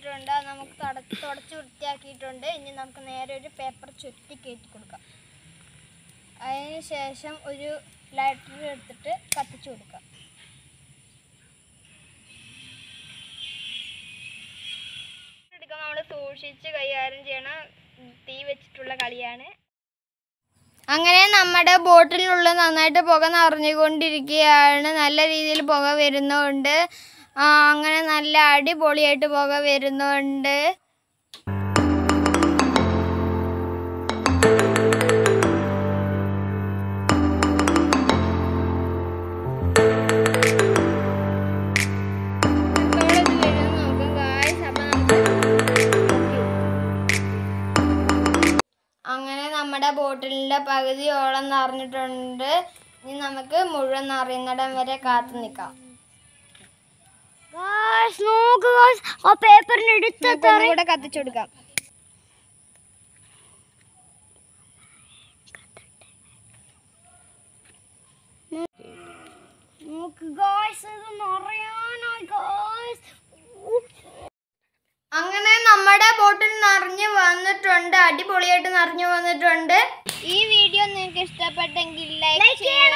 നിറഞ്ഞിട്ടുണ്ട് അത് നമുക്ക് തുട- തുടച്ച് വൃത്തിയാക്കിയിട്ടുണ്ട് ഇനി നമുക്ക് നേരെ ഒരു പേപ്പർ ചുറ്റി കയറ്റി കൊടുക്കാം അതിന് ശേഷം ഒരു ലൈറ്റർ എടുത്തിട്ട് കത്തിച്ചു കൊടുക്കാം എടുക്കാൻ നമ്മൾ സൂക്ഷിച്ച് കൈകാര്യം ചെയ്യണ തീ വെച്ചിട്ടുള്ള കളിയാണ് അങ്ങനെ നമ്മുടെ ബോട്ടിലുള്ള നന്നായിട്ട് പുക നിറഞ്ഞുകൊണ്ടിരിക്കുകയാണ് നല്ല രീതിയിൽ പുക വരുന്നുണ്ട് ആ, അങ്ങനെ നല്ല അടിപൊളിയായിട്ട് പുക വരുന്നുണ്ട് എത്രത്തോളം ഇത് വരുമെന്ന് നോക്കാം guys. അപ്പൊ നമുക്ക് അങ്ങനെ നമ്മുടെ ബോട്ടിലിന്റെ പകുതിയോളം നിറഞ്ഞിട്ടുണ്ട് ഇനി നമുക്ക് മുഴുവൻ നിറയുന്നിടം വരെ കാത്തു നിൽക്കാം നോക്ക് ഗായ്സ് ആ പേപ്പറിന് എടുത്ത കൂടെ കത്തിച്ചു കൊടുക്കാം നോക്ക് ഗായ്സ് ഇത് നിറയാനായി ഗായ്സ് അങ്ങനെ നമ്മുടെ ബോട്ടിൽ നിറഞ്ഞു വന്നിട്ടുണ്ട് അടിപൊളിയായിട്ട് നിറഞ്ഞു വന്നിട്ടുണ്ട് ഈ വീഡിയോ നിങ്ങൾക്ക് ഇഷ്ടപ്പെട്ടെങ്കിൽ ലൈക്ക് ചെയ്യണം